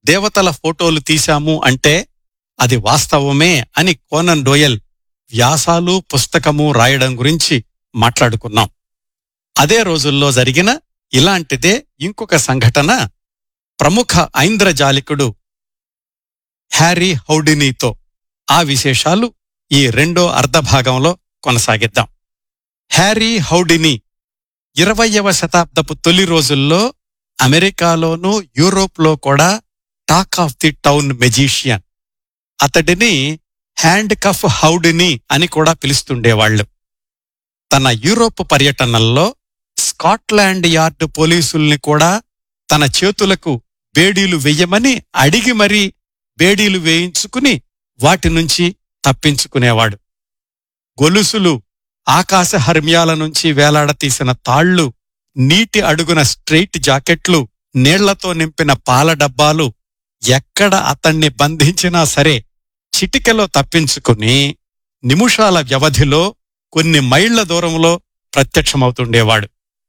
దేవతల ఫోటోలు తీశాము అంటే అది వాస్తవమే అని కోనన్ డోయల్ వ్యాసాలు పుస్తకము రాయడం గురించి మాట్లాడుకున్నాం అదే రోజుల్లో జరిగిన ఇలాంటిదే ఇంకొక సంఘటన ప్రముఖ ఐంద్రజాలికుడు హ్యారీ హౌడినీతో ఆ విశేషాలు ఈ రెండో అర్ధభాగంలో కొనసాగిద్దాం హ్యారీ హౌడినీ ఇరవయవ శతాబ్దపు తొలి రోజుల్లో అమెరికాలోనూ యూరోప్లో కూడా talk of the town magician అతడిని హ్యాండ్ కఫ్ హౌడిని అని కూడా పిలుస్తుండేవాళ్లు తన యూరోప్ పర్యటనల్లో స్కాట్లాండ్ యార్డ్ పోలీసుల్ని కూడా తన చేతులకు బేడీలు వెయ్యమని అడిగి మరీ బేడీలు వేయించుకుని వాటి నుంచి తప్పించుకునేవాడు గొలుసులు ఆకాశ హర్మ్యాల నుంచి వేలాడతీసిన తాళ్లు నీటి అడుగున స్ట్రెయిట్ జాకెట్లు నీళ్లతో నింపిన పాల డబ్బాలు ఎక్కడ అతన్ని బంధించినా సరే చిటికెలో తప్పించుకుని నిమిషాల వ్యవధిలో కొన్ని మైళ్ల దూరంలో ప్రత్యక్షమవుతుండేవాడు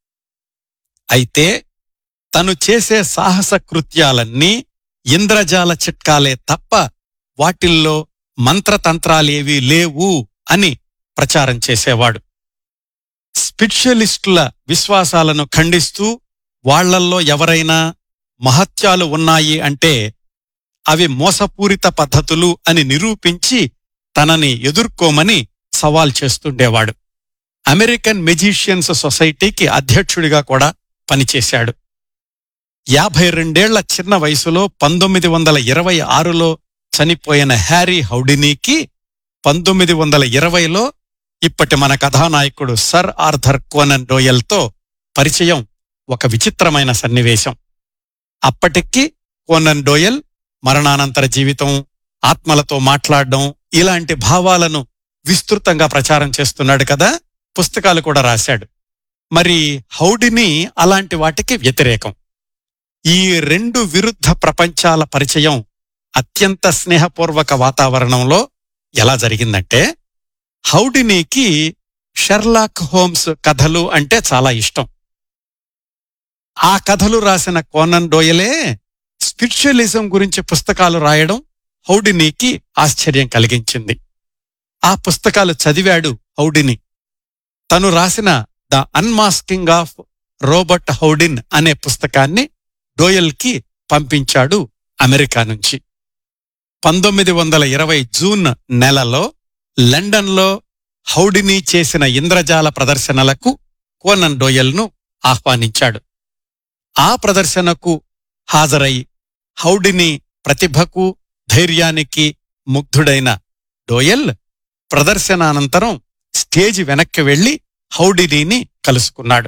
అయితే తను చేసే సాహస కృత్యాలన్నీ ఇంద్రజాల చిట్కాలే తప్ప వాటిల్లో మంత్రతంత్రాలేవీ లేవు అని ప్రచారం చేసేవాడు స్పిరిచువలిస్టుల విశ్వాసాలను ఖండిస్తూ వాళ్లల్లో ఎవరైనా మహత్యాలు ఉన్నాయి అంటే అవి మోసపూరిత పద్ధతులు అని నిరూపించి తనని ఎదుర్కోమని సవాల్ చేస్తుండేవాడు అమెరికన్ మెజీషియన్స్ సొసైటీకి అధ్యక్షుడిగా కూడా పనిచేశాడు యాభై రెండేళ్ల చిన్న వయసులో పంతొమ్మిది వందల ఇరవై ఆరులో చనిపోయిన హ్యారీ హౌడినీకి పంతొమ్మిది వందల ఇరవైలో ఇప్పటి మన కథానాయకుడు సర్ ఆర్థర్ కోనన్ డోయల్తో పరిచయం ఒక విచిత్రమైన సన్నివేశం అప్పటికి కోనన్ డోయల్ మరణానంతర జీవితం ఆత్మలతో మాట్లాడడం ఇలాంటి భావాలను విస్తృతంగా ప్రచారం చేస్తున్నాడు కదా పుస్తకాలు కూడా రాశాడు మరి హౌడిని అలాంటి వాటికి వ్యతిరేకం ఈ రెండు విరుద్ధ ప్రపంచాల పరిచయం అత్యంత స్నేహపూర్వక వాతావరణంలో ఎలా జరిగిందంటే హౌడినీకి షెర్లాక్ హోమ్స్ కథలు అంటే చాలా ఇష్టం ఆ కథలు రాసిన కోనన్ డోయలే స్పిరిచువలిజం గురించి పుస్తకాలు రాయడం హౌడినీకి ఆశ్చర్యం కలిగించింది ఆ పుస్తకాలు చదివాడు హౌడిని తను రాసిన the unmasking of Robert Houdin అనే పుస్తకాన్ని డోయల్కి పంపించాడు అమెరికా నుంచి పంతొమ్మిది వందల ఇరవై జూన్ నెలలో లండన్లో హౌడిని చేసిన ఇంద్రజాల ప్రదర్శనలకు కోనన్ డోయల్ను ఆహ్వానించాడు ఆ ప్రదర్శనకు హాజరై హౌడిని ప్రతిభకు ధైర్యానికి ముగ్ధుడైన డోయల్ ప్రదర్శనానంతరం స్టేజ్ వెనక్కి వెళ్లి హౌడినీని కలుసుకున్నాడు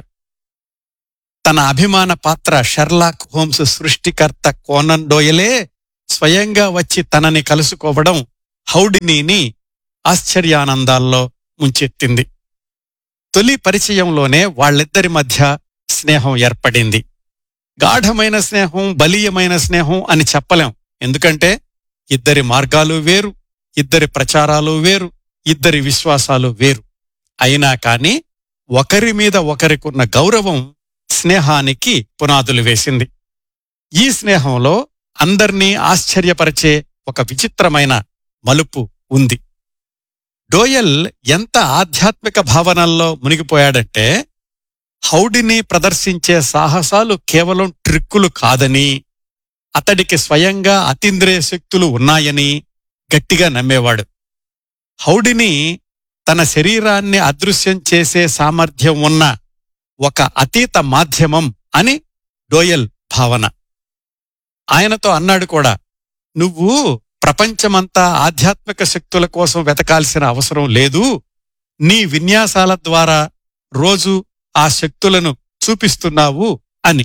తన అభిమాన పాత్ర షెర్లాక్ హోమ్స్ సృష్టికర్త కోనన్ డోయలే స్వయంగా వచ్చి తనని కలుసుకోవడం హౌడినీని ఆశ్చర్యానందాల్లో ముంచెత్తింది తొలి పరిచయంలోనే వాళ్ళిద్దరి మధ్య స్నేహం ఏర్పడింది గాఢమైన స్నేహం బలీయమైన స్నేహం అని చెప్పలేం ఎందుకంటే ఇద్దరి మార్గాలు వేరు ఇద్దరి ప్రచారాలు వేరు ఇద్దరి విశ్వాసాలు వేరు అయినా కాని ఒకరి మీద ఒకరికున్న గౌరవం స్నేహానికి పునాదులు వేసింది ఈ స్నేహంలో అందర్నీ ఆశ్చర్యపరిచే ఒక విచిత్రమైన మలుపు ఉంది డోయల్ ఎంత ఆధ్యాత్మిక భావనల్లో మునిగిపోయాడంటే హౌడిని ప్రదర్శించే సాహసాలు కేవలం ట్రిక్కులు కాదని అతడికి స్వయంగా అతీంద్రియ శక్తులు ఉన్నాయని గట్టిగా నమ్మేవాడు హౌడిని తన శరీరాన్ని అదృశ్యం చేసే సామర్థ్యం ఉన్న ఒక అతీత మాధ్యమం అని డోయల్ భావన ఆయనతో అన్నాడు కూడా నువ్వు ప్రపంచమంతా ఆధ్యాత్మిక శక్తుల కోసం వెతకాల్సిన అవసరం లేదు నీ విన్యాసాల ద్వారా రోజు ఆ శక్తులను చూపిస్తున్నావు అని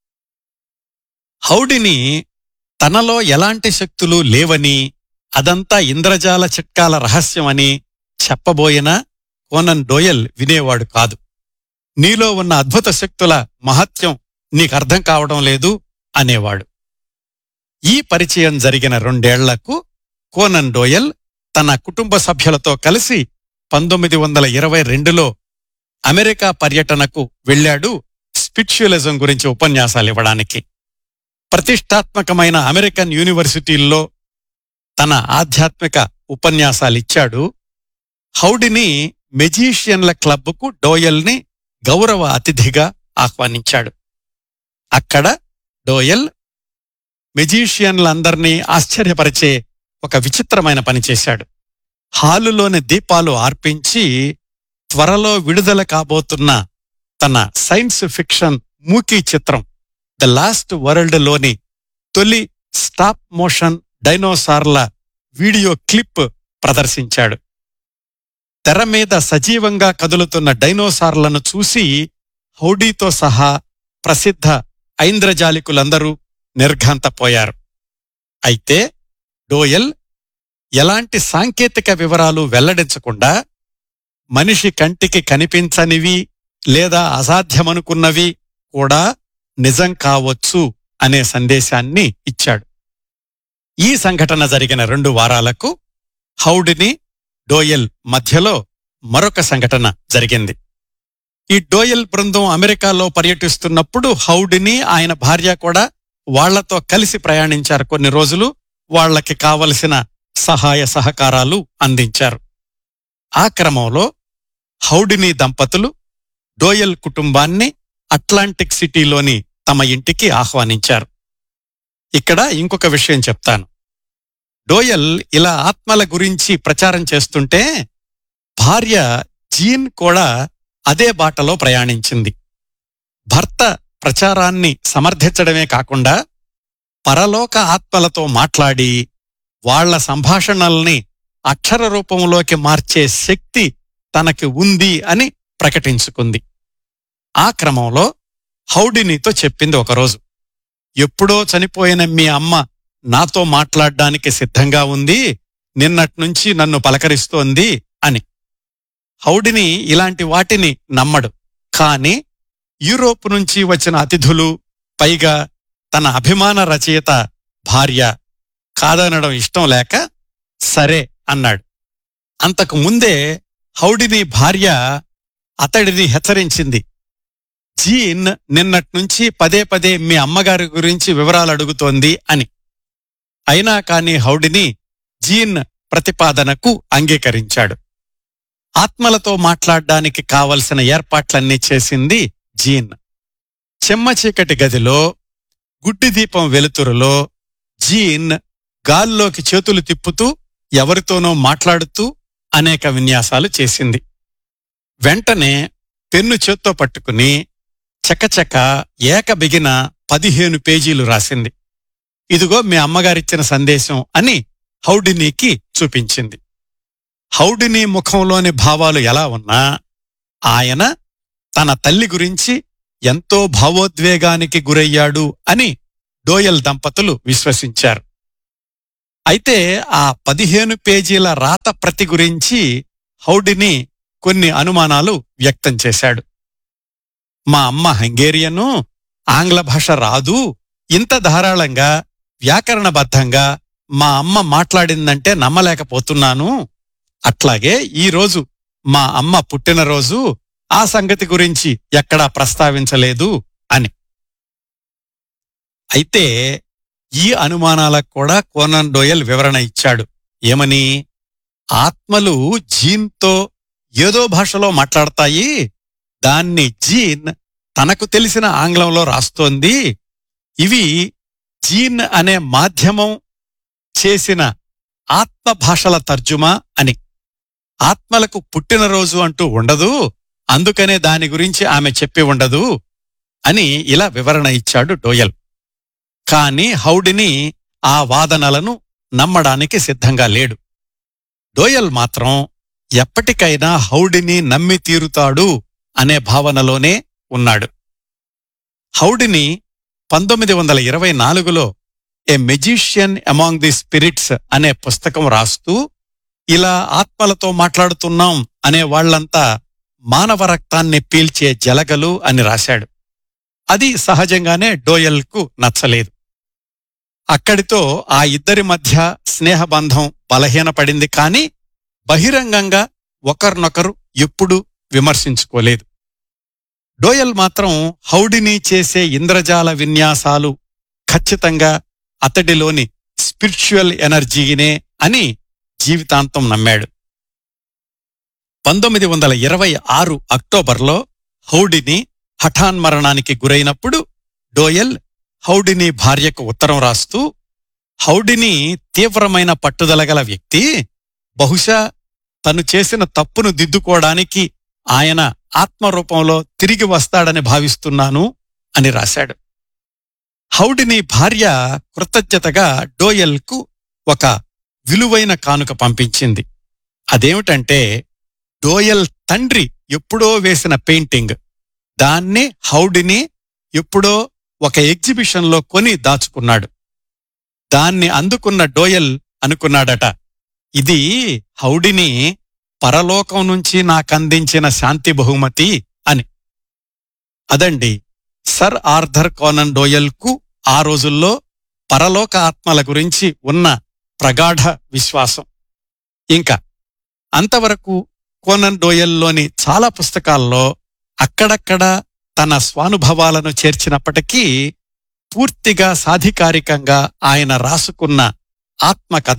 హౌడిని తనలో ఎలాంటి శక్తులు లేవని అదంతా ఇంద్రజాల చిట్కాల రహస్యమని చెప్పబోయినా కోనన్ డోయల్ వినేవాడు కాదు నీలో ఉన్న అద్భుత శక్తుల మహత్యం నీకర్థం కావడం లేదు అనేవాడు ఈ పరిచయం జరిగిన రెండేళ్లకు కోనన్ డోయల్ తన కుటుంబ సభ్యులతో కలిసి పంతొమ్మిది వందల ఇరవై రెండులో అమెరికా పర్యటనకు వెళ్ళాడు స్పిరిచువలిజం గురించి ఉపన్యాసాలు ఇవ్వడానికి ప్రతిష్టాత్మకమైన అమెరికన్ యూనివర్సిటీల్లో తన ఆధ్యాత్మిక ఉపన్యాసాలిచ్చాడు హౌడిని మెజీషియన్ల క్లబ్కు డోయల్ని గౌరవ అతిథిగా ఆహ్వానించాడు అక్కడ డోయల్ మెజీషియన్లందర్నీ ఆశ్చర్యపరిచే ఒక విచిత్రమైన పని చేశాడు హాలులోని దీపాలు ఆర్పించి త్వరలో విడుదల కాబోతున్న తన సైన్స్ ఫిక్షన్ మూకీ చిత్రం ద లాస్ట్ వరల్డ్ లోని తొలి స్టాప్ మోషన్ డైనోసార్ల వీడియో క్లిప్ ప్రదర్శించాడు తెర మీద సజీవంగా కదులుతున్న డైనోసార్లను చూసి హౌడీతో సహా ప్రసిద్ధ ఐంద్రజాలికులందరూ నిర్ఘాంతపోయారు అయితే డోయల్ ఎలాంటి సాంకేతిక వివరాలు వెల్లడించకుండా మనిషి కంటికి కనిపించనివి లేదా అసాధ్యమనుకున్నవి కూడా నిజం కావచ్చు అనే సందేశాన్ని ఇచ్చాడు ఈ సంఘటన జరిగిన రెండు వారాలకు హౌడిని డోయల్ మధ్యలో మరొక సంఘటన జరిగింది ఈ డోయల్ బృందం అమెరికాలో పర్యటిస్తున్నప్పుడు హౌడిని ఆయన భార్య కూడా వాళ్లతో కలిసి ప్రయాణించారు కొన్ని రోజులు వాళ్ళకి కావలసిన సహాయ సహకారాలు అందించారు ఆ క్రమంలో హౌడిని దంపతులు డోయల్ కుటుంబాన్ని అట్లాంటిక్ సిటీలోని తమ ఇంటికి ఆహ్వానించారు ఇక్కడ ఇంకొక విషయం చెప్తాను డోయల్ ఇలా ఆత్మల గురించి ప్రచారం చేస్తుంటే భార్య జీన్ కూడా అదే బాటలో ప్రయాణించింది భర్త ప్రచారాన్ని సమర్థించడమే కాకుండా పరలోక ఆత్మలతో మాట్లాడి వాళ్ల సంభాషణల్ని అక్షర రూపంలోకి మార్చే శక్తి తనకి ఉంది అని ప్రకటించుకుంది ఆ క్రమంలో హౌడినీతో చెప్పింది ఒకరోజు ఎప్పుడో చనిపోయిన మీ అమ్మ నాతో మాట్లాడ్డానికి సిద్ధంగా ఉంది నిన్నట్నుంచి నన్ను పలకరిస్తోంది అని హౌడిని ఇలాంటి వాటిని నమ్మడు కాని యూరోప్ నుంచి వచ్చిన అతిథులు పైగా తన అభిమాన రచయిత భార్య కాదనడం ఇష్టం లేక సరే అన్నాడు అంతకు ముందే హౌడిని భార్య అతడిని హెచ్చరించింది జీన్ నిన్నట్నుంచి పదే పదే మీ అమ్మగారి గురించి వివరాలు అడుగుతోంది అని అయినా కాని హౌడిని జీన్ ప్రతిపాదనకు అంగీకరించాడు ఆత్మలతో మాట్లాడ్డానికి కావలసిన ఏర్పాట్లన్నీ చేసింది జీన్ చెమ్మ చీకటి గదిలో గుడ్డి దీపం వెలుతురులో జీన్ గాల్లోకి చేతులు తిప్పుతూ ఎవరితోనో మాట్లాడుతూ అనేక విన్యాసాలు చేసింది వెంటనే పెన్ను చేత్తో పట్టుకుని చకచక ఏకబిగిన పదిహేను పేజీలు రాసింది ఇదిగో మీ అమ్మగారిచ్చిన సందేశం అని హౌడినీకి చూపించింది హౌడినీ ముఖంలోని భావాలు ఎలా ఉన్నా ఆయన తన తల్లి గురించి ఎంతో భావోద్వేగానికి గురయ్యాడు అని డోయల్ దంపతులు విశ్వసించారు అయితే ఆ పదిహేను పేజీల రాత ప్రతి గురించి హౌడిని కొన్ని అనుమానాలు వ్యక్తం చేశాడు మా అమ్మ హంగేరియను ఆంగ్ల భాష రాదు ఇంత ధారాళంగా వ్యాకరణబద్ధంగా మా అమ్మ మాట్లాడిందంటే నమ్మలేకపోతున్నాను అట్లాగే ఈరోజు మా అమ్మ పుట్టినరోజు ఆ సంగతి గురించి ఎక్కడా ప్రస్తావించలేదు అని అయితే ఈ అనుమానాలకు కూడా కోనన్ డోయల్ వివరణ ఇచ్చాడు ఏమని ఆత్మలు జీన్తో ఏదో భాషలో మాట్లాడతాయి దాన్ని జీన్ తనకు తెలిసిన ఆంగ్లంలో రాస్తోంది ఇవి జీన్ అనే మాధ్యమం చేసిన ఆత్మ భాషల తర్జుమా అని ఆత్మలకు పుట్టినరోజు అంటూ ఉండదు అందుకనే దాని గురించి ఆమె చెప్పి ఉండదు అని ఇలా వివరణ ఇచ్చాడు డోయల్ కాని హౌడిని ఆ వాదనలను నమ్మడానికి సిద్ధంగా లేడు డోయల్ మాత్రం ఎప్పటికైనా హౌడిని నమ్మి తీరుతాడు అనే భావనలోనే ఉన్నాడు హౌడిని పంతొమ్మిది వందల ఇరవై నాలుగులో a magician among the spirits అనే పుస్తకం రాస్తూ ఇలా ఆత్మలతో మాట్లాడుతున్నాం అనే వాళ్లంతా మానవ రక్తాన్ని పీల్చే జలగలు అని రాశాడు అది సహజంగానే డోయల్కు నచ్చలేదు అక్కడితో ఆ ఇద్దరి మధ్య స్నేహబంధం బలహీనపడింది కాని బహిరంగంగా ఒకరినొకరు ఎప్పుడూ విమర్శించుకోలేదు డోయల్ మాత్రం హౌడిని చేసే ఇంద్రజాల విన్యాసాలు ఖచ్చితంగా అతడిలోని స్పిరిచువల్ ఎనర్జీనే అని జీవితాంతం నమ్మాడు పంతొమ్మిది వందల ఇరవై ఆరు అక్టోబర్లో హౌడిని హఠాన్మరణానికి గురైనప్పుడు డోయల్ హౌడిని భార్యకు ఉత్తరం రాస్తూ హౌడిని తీవ్రమైన పట్టుదలగల వ్యక్తి బహుశా తను చేసిన తప్పును దిద్దుకోవడానికి ఆయన ఆత్మరూపంలో తిరిగి వస్తాడని భావిస్తున్నాను అని రాశాడు హౌడిని భార్య కృతజ్ఞతగా డోయల్కు ఒక విలువైన కానుక పంపించింది అదేమిటంటే డోయల్ తండ్రి ఎప్పుడో వేసిన పెయింటింగ్ దాన్ని హౌడిని ఎప్పుడో ఒక ఎగ్జిబిషన్లో కొని దాచుకున్నాడు దాన్ని అందుకున్న డోయల్ అనుకున్నాడట ఇది హౌడిని పరలోకం నుంచి నాకందించిన శాంతి బహుమతి అని అదండి సర్ ఆర్థర్ కోనన్ డోయల్కు ఆ రోజుల్లో పరలోక ఆత్మల గురించి ఉన్న ప్రగాఢ విశ్వాసం ఇంకా అంతవరకు కోనన్ డోయల్లోని చాలా పుస్తకాల్లో అక్కడక్కడ తన స్వానుభవాలను చేర్చినప్పటికీ పూర్తిగా సాధికారికంగా ఆయన రాసుకున్న ఆత్మకథ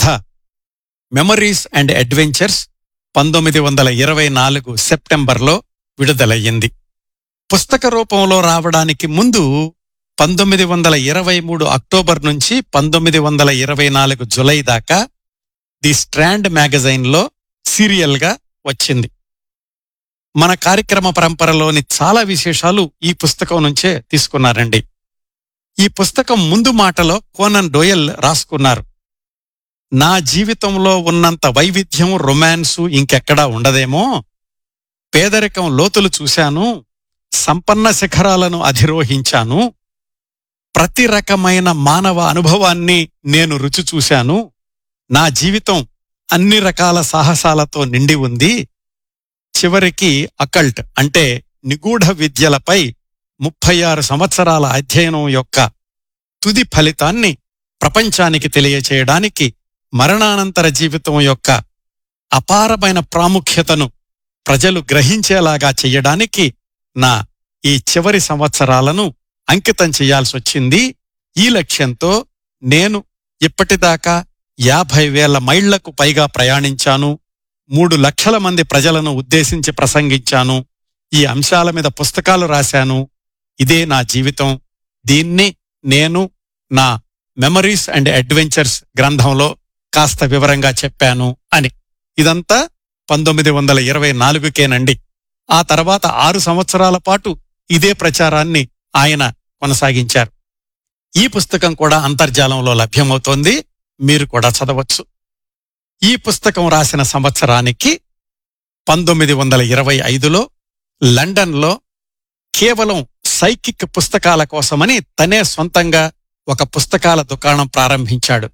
మెమరీస్ అండ్ అడ్వెంచర్స్ పంతొమ్మిది వందల ఇరవై నాలుగు సెప్టెంబర్లో విడుదలయ్యింది పుస్తక రూపంలో రావడానికి ముందు పంతొమ్మిది వందల ఇరవై మూడు అక్టోబర్ నుంచి పంతొమ్మిది వందల ఇరవై నాలుగు జులై దాకా ది స్ట్రాండ్ మ్యాగజైన్లో సీరియల్గా వచ్చింది మన కార్యక్రమ పరంపరలోని చాలా విశేషాలు ఈ పుస్తకం నుంచే తీసుకున్నారండి ఈ పుస్తకం ముందు మాటలో కోనన్ డోయల్ రాసుకున్నారు నా జీవితంలో ఉన్నంత వైవిధ్యం రొమాన్సు ఇంకెక్కడా ఉండదేమో పేదరికం లోతులు చూశాను సంపన్న శిఖరాలను అధిరోహించాను ప్రతి రకమైన మానవ అనుభవాన్ని నేను రుచి చూశాను నా జీవితం అన్ని రకాల సాహసాలతో నిండి ఉంది చివరికి అకల్ట్ అంటే నిగూఢ విద్యలపై ముప్పై ఆరు సంవత్సరాల అధ్యయనం యొక్క తుది ఫలితాన్ని ప్రపంచానికి తెలియచేయడానికి మరణానంతర జీవితం యొక్క అపారమైన ప్రాముఖ్యతను ప్రజలు గ్రహించేలాగా చెయ్యడానికి నా ఈ చివరి సంవత్సరాలను అంకితం చేయాల్సొచ్చింది ఈ లక్ష్యంతో నేను ఇప్పటిదాకా యాభై వేల మైళ్లకు పైగా ప్రయాణించాను మూడు లక్షల మంది ప్రజలను ఉద్దేశించి ప్రసంగించాను ఈ అంశాల మీద పుస్తకాలు రాశాను ఇదే నా జీవితం దీన్ని నేను నా మెమరీస్ అండ్ అడ్వెంచర్స్ గ్రంథంలో కాస్త వివరంగా చెప్పాను అని ఇదంతా పంతొమ్మిది వందల ఇరవై నాలుగుకేనండి ఆ తర్వాత ఆరు సంవత్సరాల పాటు ఇదే ప్రచారాన్ని ఆయన కొనసాగించారు ఈ పుస్తకం కూడా అంతర్జాలంలో లభ్యమవుతోంది మీరు కూడా చదవచ్చు ఈ పుస్తకం రాసిన సంవత్సరానికి పంతొమ్మిది వందల ఇరవై ఐదులో లండన్లో కేవలం సైకిక్ పుస్తకాల కోసమని తనే సొంతంగా ఒక పుస్తకాల దుకాణం ప్రారంభించాడు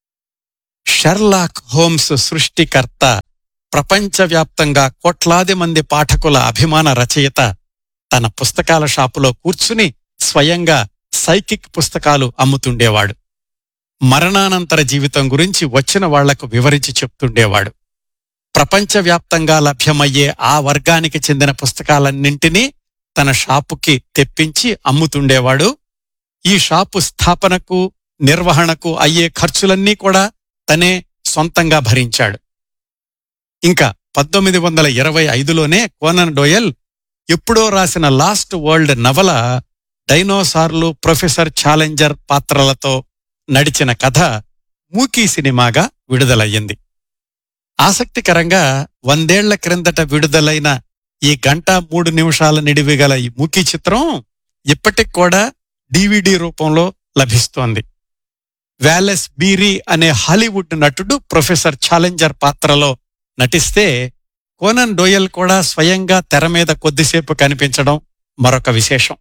షెర్లాక్ హోమ్స్ సృష్టికర్త ప్రపంచవ్యాప్తంగా కోట్లాది మంది పాఠకుల అభిమాన రచయిత తన పుస్తకాల షాపులో కూర్చుని స్వయంగా సైకిక్ పుస్తకాలు అమ్ముతుండేవాడు మరణానంతర జీవితం గురించి వచ్చిన వాళ్లకు వివరించి చెప్తుండేవాడు ప్రపంచవ్యాప్తంగా లభ్యమయ్యే ఆ వర్గానికి చెందిన పుస్తకాలన్నింటినీ తన షాపుకి తెప్పించి అమ్ముతుండేవాడు ఈ షాపు స్థాపనకు నిర్వహణకు అయ్యే ఖర్చులన్నీ కూడా తనే సొంతంగా భరించాడు ఇంకా పంతొమ్మిది వందల ఇరవై ఐదులోనే కోనన్ డోయల్ ఎప్పుడో రాసిన లాస్ట్ వరల్డ్ నవల డైనోసార్లు ప్రొఫెసర్ ఛాలెంజర్ పాత్రలతో నడిచిన కథ మూకీ సినిమాగా విడుదలయ్యింది ఆసక్తికరంగా వందేళ్ల క్రిందట విడుదలైన ఈ గంట మూడు నిమిషాల నిడివి గల ఈ మూకీ చిత్రం ఇప్పటికి కూడా డివిడి రూపంలో లభిస్తోంది వ్యాలెస్ బీరీ అనే హాలీవుడ్ నటుడు ప్రొఫెసర్ ఛాలెంజర్ పాత్రలో నటిస్తే కోనన్ డోయల్ కూడా స్వయంగా తెర మీద కొద్దిసేపు కనిపించడం మరొక విశేషం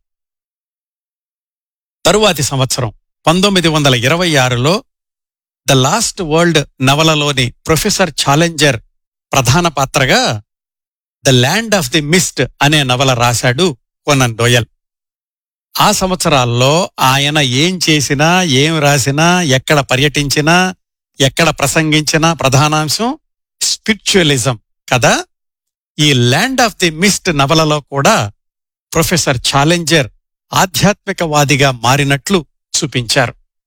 తరువాతి సంవత్సరం పంతొమ్మిది వందల ఇరవై ఆరులో ద లాస్ట్ వరల్డ్ నవలలోని ప్రొఫెసర్ ఛాలెంజర్ ప్రధాన పాత్రగా the land of the mist అనే నవల రాశాడు కోనన్ డోయల్ ఆ సంవత్సరాల్లో ఆయన ఏం చేసినా ఏం రాసినా ఎక్కడ పర్యటించినా ఎక్కడ ప్రసంగించినా ప్రధానాంశం స్పిరిచువలిజం కదా ఈ ల్యాండ్ ఆఫ్ ది మిస్ట్ నవలలో కూడా ప్రొఫెసర్ ఛాలెంజర్ ఆధ్యాత్మికవాదిగా మారినట్లు చూపించారు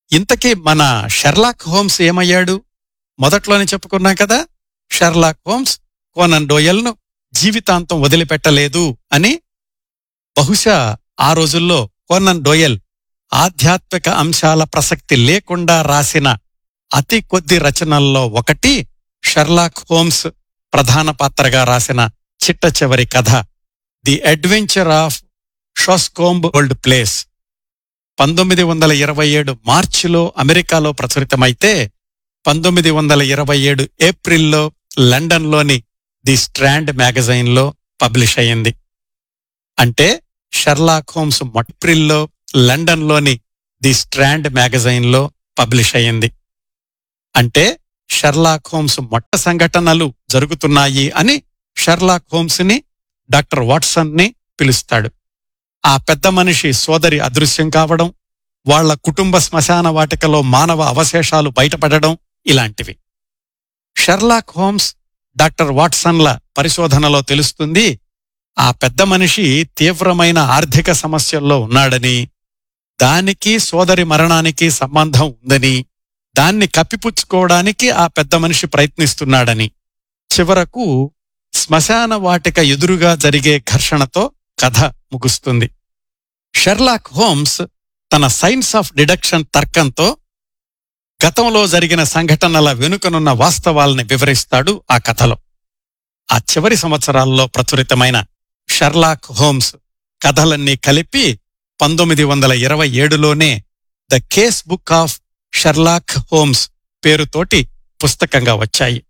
ఇంతకీ మన షెర్లాక్ హోమ్స్ ఏమయ్యాడు మొదట్లోనే చెప్పుకున్నాం కదా షెర్లాక్ హోమ్స్ కోనన్ డోయల్ను జీవితాంతం వదిలిపెట్టలేదు అని బహుశా ఆ రోజుల్లో కోనన్ డోయల్ ఆధ్యాత్మిక అంశాల ప్రసక్తి లేకుండా రాసిన అతి కొద్ది రచనల్లో ఒకటి షెర్లాక్ హోమ్స్ ప్రధాన పాత్రగా రాసిన చిట్ట చివరి కథ the adventure of Shoscombe Old Place పంతొమ్మిది వందల ఇరవై ఏడు మార్చిలో అమెరికాలో ప్రచురితమైతే పంతొమ్మిది వందల ఇరవై ఏడు ఏప్రిల్లో లండన్లోని ది స్ట్రాండ్ మ్యాగజైన్లో పబ్లిష్ అయింది అంటే షెర్లాక్ హోమ్స్ ఏప్రిల్లో లండన్లోని ది స్ట్రాండ్ మ్యాగజైన్లో పబ్లిష్ అయింది అంటే షెర్లాక్ హోమ్స్ మొట్ట సంఘటనలు జరుగుతున్నాయి అని షెర్లాక్ హోమ్స్ ని డాక్టర్ వాట్సన్ ని పిలుస్తాడు ఆ పెద్ద మనిషి సోదరి అదృశ్యం కావడం వాళ్ల కుటుంబ శ్మశాన వాటికలో మానవ అవశేషాలు బయటపడడం ఇలాంటివి షెర్లాక్ హోమ్స్ డాక్టర్ వాట్సన్ల పరిశోధనలో తెలుస్తుంది ఆ పెద్ద మనిషి తీవ్రమైన ఆర్థిక సమస్యల్లో ఉన్నాడని దానికి సోదరి మరణానికి సంబంధం ఉందని దాన్ని కప్పిపుచ్చుకోవడానికి ఆ పెద్ద మనిషి ప్రయత్నిస్తున్నాడని చివరకు శ్మశాన వాటిక ఎదురుగా జరిగే ఘర్షణతో కథ ముగుస్తుంది షెర్లాక్ హోమ్స్ తన సైన్స్ ఆఫ్ డిడక్షన్ తర్కంతో గతంలో జరిగిన సంఘటనల వెనుకనున్న వాస్తవాల్ని వివరిస్తాడు ఆ కథలో ఆ చివరి సంవత్సరాల్లో ప్రచురితమైన షెర్లాక్ హోమ్స్ కథలన్నీ కలిపి పంతొమ్మిది వందల ఇరవై ఏడులోనే the case book of Sherlock Holmes పేరుతోటి పుస్తకంగా వచ్చాయి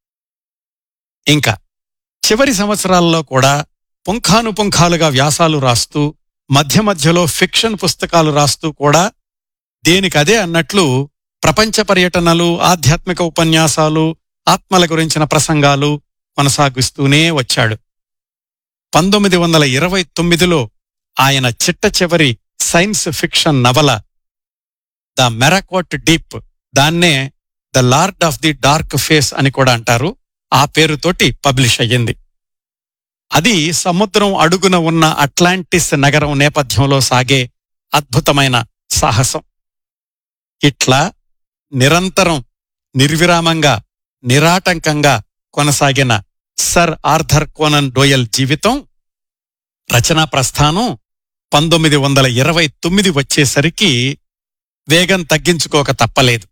ఇంకా చివరి సంవత్సరాల్లో కూడా పుంఖానుపుంఖాలుగా వ్యాసాలు రాస్తూ మధ్య మధ్యలో ఫిక్షన్ పుస్తకాలు రాస్తూ కూడా దేనికదే అన్నట్లు ప్రపంచ పర్యటనలు ఆధ్యాత్మిక ఉపన్యాసాలు ఆత్మల గురించిన ప్రసంగాలు కొనసాగిస్తూనే వచ్చాడు పంతొమ్మిది వందల ఇరవై తొమ్మిదిలో ఆయన చిట్ట చివరి సైన్స్ ఫిక్షన్ నవల ద మెరాకోట్ డీప్ దాన్నే the lord of the dark face అని కూడా అంటారు ఆ పేరుతోటి పబ్లిష్ అయ్యింది అది సముద్రం అడుగున ఉన్న అట్లాంటిస్ నగరం నేపథ్యంలో సాగే అద్భుతమైన సాహసం ఇట్లా నిరంతరం నిర్విరామంగా నిరాటంకంగా కొనసాగిన సర్ ఆర్థర్ కోనన్ డోయల్ జీవితం రచనా ప్రస్థానం పంతొమ్మిది వందల ఇరవై తొమ్మిది వచ్చేసరికి వేగం తగ్గించుకోక తప్పలేదు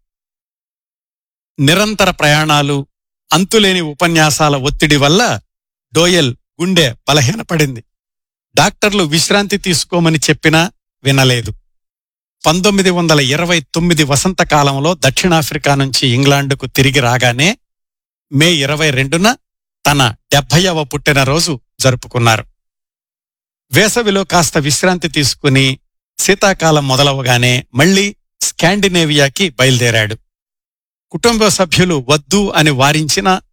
నిరంతర ప్రయాణాలు అంతులేని ఉపన్యాసాల ఒత్తిడి వల్ల డోయల్ గుండె బలహీనపడింది డాక్టర్లు విశ్రాంతి తీసుకోమని చెప్పినా వినలేదు పంతొమ్మిది వందల ఇరవై తొమ్మిది వసంతకాలంలో దక్షిణాఫ్రికా నుంచి ఇంగ్లాండుకు తిరిగి రాగానే మే ఇరవై రెండున తన డెబ్భైవ పుట్టినరోజు జరుపుకున్నారు వేసవిలో కాస్త విశ్రాంతి తీసుకుని శీతాకాలం మొదలవగానే మళ్లీ స్కాండినేవియాకి బయలుదేరాడు కుటుంబ సభ్యులు వద్దు అని వారించినా